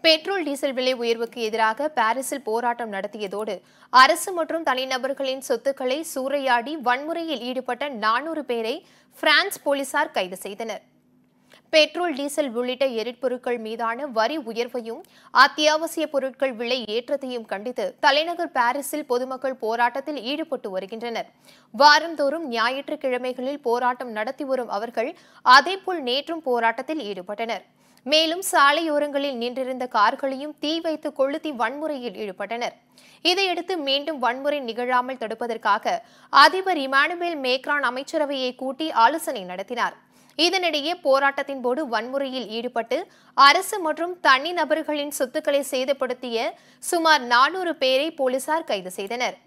petrol diesel விலை உயர்வுக்கு எதிராக பாரிஸில் போராட்டம் நடத்தியதோடு அரசு மற்றும் தனிநபர்களின் சொத்துக்களை சூறையாடி வன்முறையில் ஈடுபட்ட நானூறு பேரை பிரான்ஸ் போலீசார் கைது செய்தனர் பெட்ரோல் டீசல் உள்ளிட்ட எரிபொருட்கள் மீதான வரி உயர்வையும் அத்தியாவசிய பொருட்கள் விலை ஏற்றத்தையும் கண்டித்து தலைநகர் பாரிஸில் பொதுமக்கள் போராட்டத்தில் ஈடுபட்டு வருகின்றனர் வாரந்தோறும் ஞாயிற்றுக்கிழமைகளில் போராட்டம் நடத்தி வரும் அவர்கள் அதேபோல் நேற்றும் போராட்டத்தில் ஈடுபட்டனர் மேலும் சாலையோரங்களில் நின்றிருந்த கார்களையும் தீ வைத்து கொளுத்தி வன்முறையில் ஈடுபட்டனர் இதையடுத்து மீண்டும் வன்முறை நிகழாமல் தடுப்பதற்காக அதிபர் இமானுவேல் மேக்ரான் அமைச்சரவையை கூட்டி ஆலோசனை நடத்தினார் இதனிடையே போராட்டத்தின் போது வன்முறையில் ஈடுபட்டு அரசு மற்றும் தனிநபர்களின் சொத்துக்களை சேதப்படுத்திய சுமார் நானூறு பேரை போலீசார் கைது செய்தனர்